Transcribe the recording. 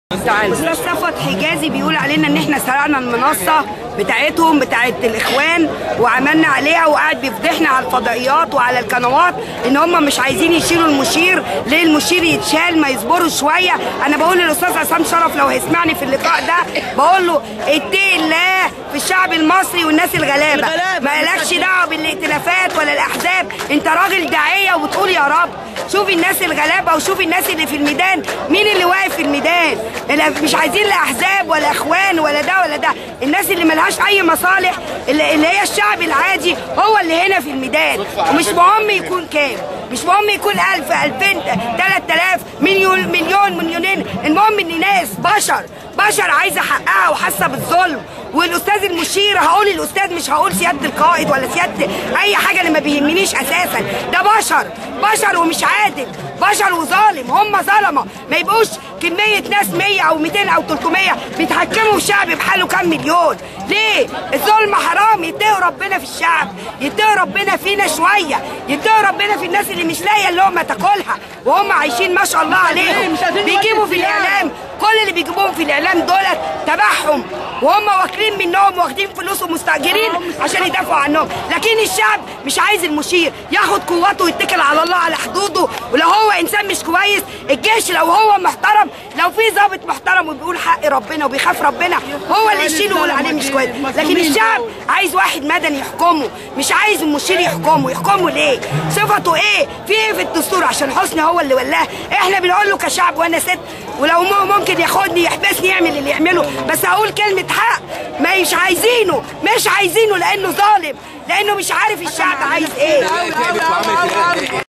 استاذ صفوت حجازي بيقول علينا ان احنا سرقنا المنصه بتاعتهم بتاعت الاخوان وعملنا عليها وقاعد بيفضحنا على الفضائيات وعلى القنوات ان هم مش عايزين يشيلوا المشير ليه المشير يتشال ما يصبروا شويه انا بقول للاستاذ عصام شرف لو هيسمعني في اللقاء ده بقول له اتقي الله في الشعب المصري والناس الغلابه الغلابة. ما لكش دعوه بالائتلافات ولا الاحزاب انت راجل داعيه وبتقول يا رب شوف الناس الغلابه وشوف الناس اللي في الميدان مين اللي واقف في الميدان اللي مش عايزين لا احزاب ولا اخوان ولا ده ولا ده الناس اللي ملهاش اي مصالح اللي, اللي هي الشعب العادي هو اللي هنا في الميدان ومش مهم يكون كام مش مهم يكون 1000 2000 3000 مليون مليون مليونين المهم ان ناس بشر بشر عايزه حقها وحاسه بالظلم والاستاذ المشير هقول الاستاذ مش هقول سياده القائد ولا سياده اي حاجه اللي ما بيهمنيش اساسا ده بشر بشر ومش عادل بشر وظالم هم ظلمه ما يبقوش كميه ناس 100 او 200 او 300 بيتحكموا في شعب بحاله كام مليون ليه الظلم حرام يتقوا ربنا في الشعب يتقوا ربنا فينا شويه يتقوا ربنا في الناس اللي مش لاقيه اللقمه تاكلها وهم عايشين ما شاء الله عليهم مش عايزين بيجيبوا نودي في في الاعلام كل اللي بيجيبوهم في الاعلام دولت تبعهم وهم واكلين منهم واخدين فلوس ومستاجرين عشان يدافعوا عنهم لكن الشعب مش عايز المشير ياخد قوته ويتكل على الله على حدوده ولو هو انسان مش كويس الجيش لو هو محترم لو في ضابط محترم وبيقول حق ربنا وبيخاف ربنا هو اللي يشيله ويقول عليه مش كويس لكن الشعب عايز واحد مدني يحكمه مش عايز المشير يحكمه يحكمه ليه صفته ايه في ايه في الدستور عشان حسني هو اللي ولاه احنا بنقول له كشعب وانا ست ولو مو- ممكن ياخدني يحبسني يعمل اللي يعمله بس هقول كلمه حق ما مش عايزينه مش عايزينه لانه ظالم لانه مش عارف الشعب عايز ايه